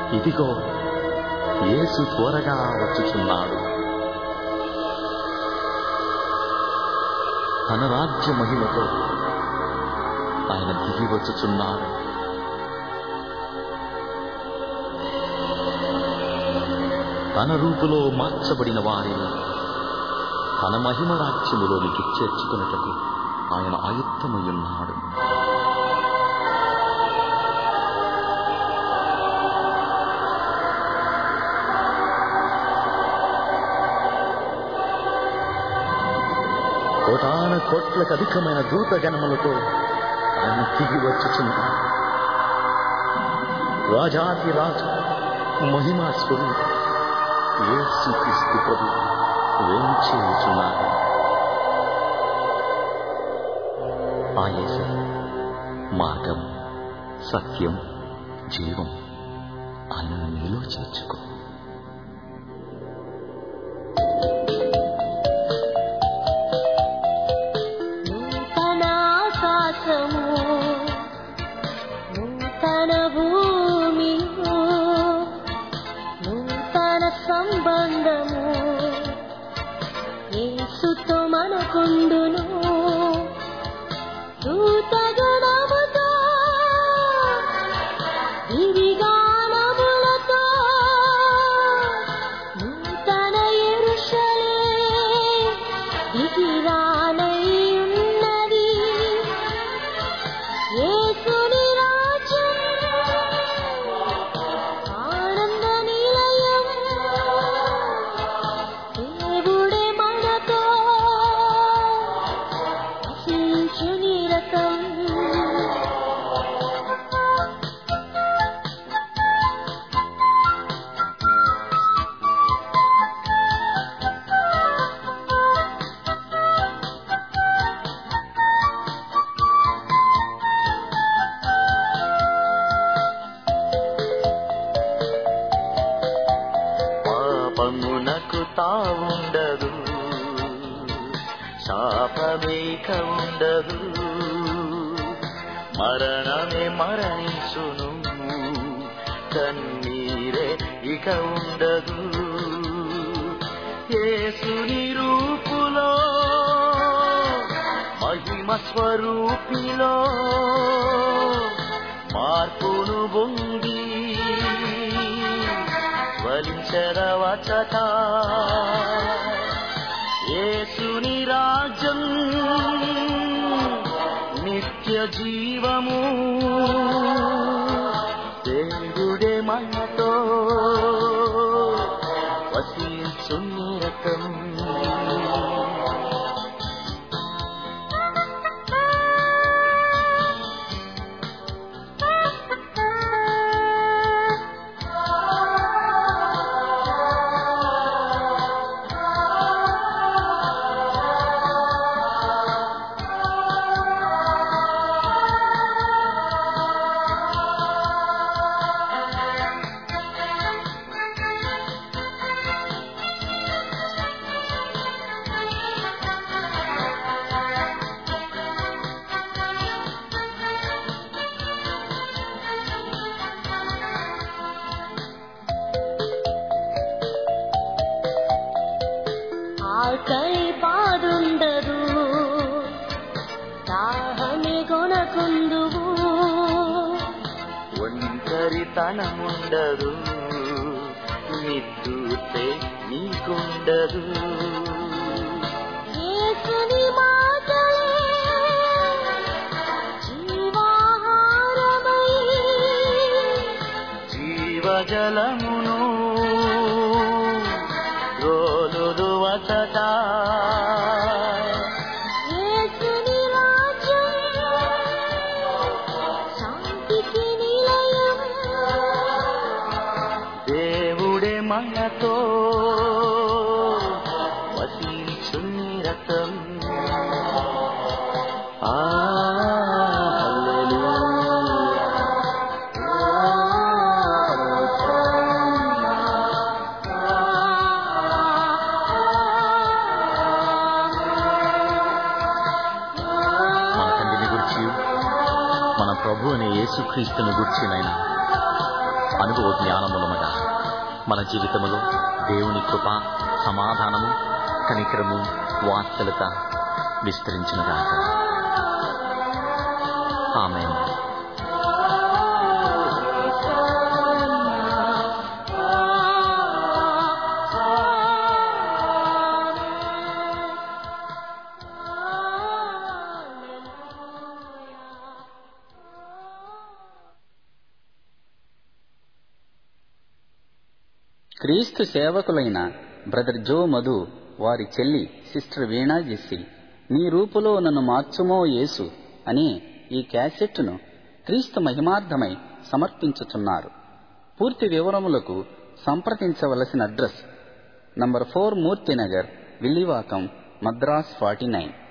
ఇదిగో యేసు త్వరగా వచ్చుచున్నాడు తన రాజ్య మహిమతో ఆయన దిగి వచ్చుచున్నాడు తన రూపులో మార్చబడిన వారిని తన మహిమ రాజ్యములోనికి చేర్చుకున్నటకు ఆయన ఆయుత్తమై ఉన్నాడు కోటాన కోట్లకు అధికమైన దూత గణములతో ఆయన దిగి వచ్చుచున్నాడు రాజాతి రాజు మహిమా స్వరూపం యేసు క్రీస్తు ప్రభు వేంచేయుచున్నాడు ఆ యేసే మార్గం సత్యం జీవం ఆయనను నీలో చేర్చుకో నూతన ఆకాశము నూతన భూమిలో నూతన సంబంధము యేసుతో మనకుండును దూతగణముతో దివిగానములతో నూతన యెరూషలేము దిగిరానయ్యున్నది యేసుని రాజ్యం ఆనంద నిలయం దేవుడే మనతో వసించు నిరతం పాపమునకు తావుండదు శాపమేక ఉండదు మరణమే మరణించును కన్నీరే ఇక ఉండదు యేసుని రూపులో మహిమ స్వరూపిలో మార్పును బొంగి జ్వలించరవచట యేసుని రాజ్యం నిత్య జీవము దేవుడే మనతో వసించు నిరతం ఆకలి బాదుండదు దాహమే కొనకుందువు ఒంటరితనముండదు నిద్దుతే నీకుండదు యేసుని మాటలే జీవాహారమై జీవజలమును రోలుదు వచట యేసుని రాజ్యం శాంతికి నిలయం దేవుడే మనతో వసించు నిరతం ఆ హల్లెలూయా. మన తండ్రిని గురించి మన ప్రభు అనే యేసుక్రీస్తుని గుర్చినైనా అనుభవ జ్ఞానములముగా మన జీవితములో దేవుని కృప సమాధానము కనికరము వాత్సలత విస్తరించినగాక ఆమె క్రీస్తు సేవకులైన బ్రదర్ జో మధు వారి చెల్లి సిస్టర్ వీణా జెస్సి నీ రూపులో నన్ను మార్చుమో యేసు అనే ఈ క్యాసెట్ను క్రీస్తు మహిమార్థమై సమర్పించుచున్నారు పూర్తి వివరములకు సంప్రదించవలసిన address number four Murthinagar Villivakkam Madras forty nine